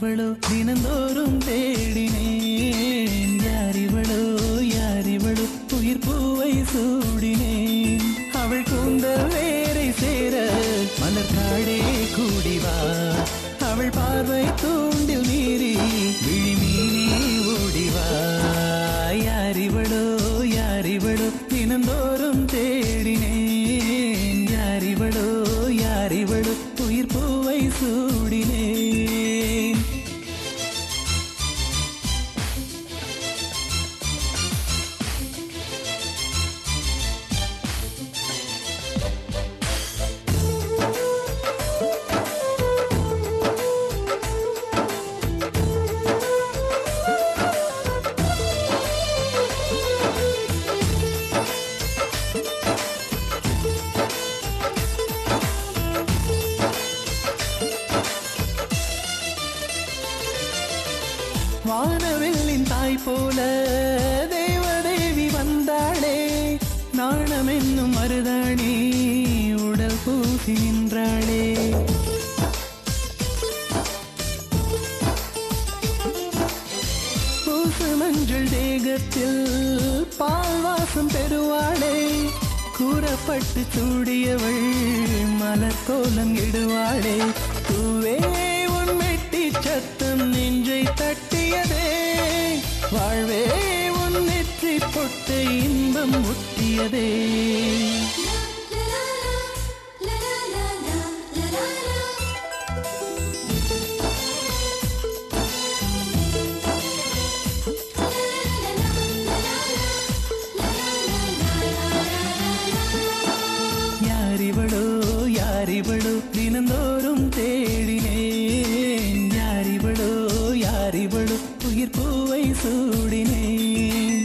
யாரிவளோ தினந்தோறும் தேடினேன் யாரிவளோ யாரிவளோ உயிர் பூவை சூடினேன் அவள் கூந்தல் வேரை சேர மலர் காடே கூடிவா அவள் பார்வை தூண்டில் மீறி விழிமீனே ஓடிவா யாரிவளோ யாரிவளோ தினந்தோறும் தேடினேன் யாரிவளோ யாரிவளோ உயிர் பூவை சூடினேன் வானவில்லின் தாய் போல தேவதேவி வந்தாளே நாணம் என்னும் மருதாணி உடல் பூசி நின்றாளே பூசு மஞ்சள் தேகத்தில் பால் வாசம் பெறுவாளே கூறப்பட்டு சூடியவள் மலர் கோலம் இடுவாளே தூவே உன் மெட்டி சத்தம் நெஞ்சை தட்டியதே வாழ்வே உன் நெற்றி பொட்டை இன்பம் முட்டியதே யாரிவளோ யாரிவளோ தினந்தோறும் தேடினேன் யாரிவளோ யாரிவளோ உயிர் பூவை சூடினேன்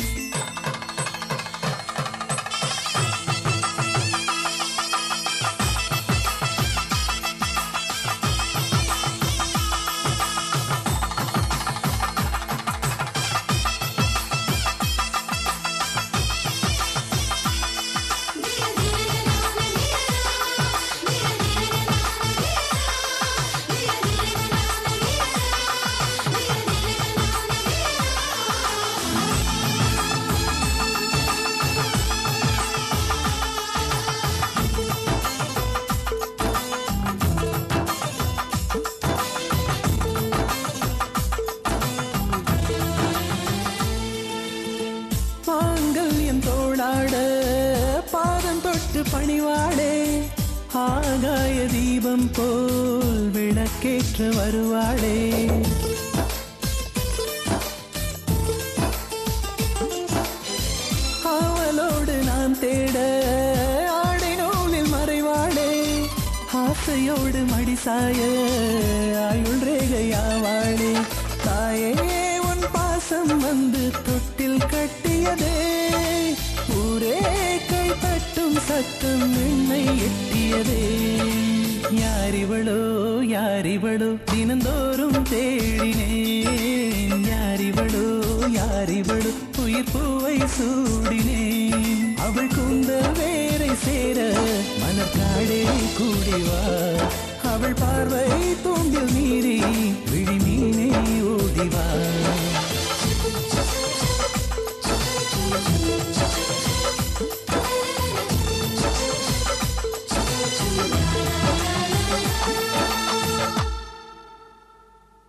மாங்கல்யம் தோளாட பாதம் தொட்டு பணிவாளே ஆகாய தீபம் போல் விளக்கேற்ற வருவாளே ஆவலோடு நான் தேட ஆடை நூலில் மறைவாளே ஆசையோடு மடிசாய ஆயுள் ரேகையாவாளே தாயே உன் பாசம் வந்து தொட்டில் கட்டியதே ஊரே கை தட்டும் சத்தம் என்னை எட்டியதே யாரிவளோ யாரிவளோ தினந்தோறும் தேடினேன் யாரிவளோ யாரிவளோ உயிர் பூவை சூடினேன் அவள் கூந்தல் வேரை சேர மலர் காடே கூடிவா அவள் பார்வை தூண்டில் மீறி விழிமீனே ஓடிவா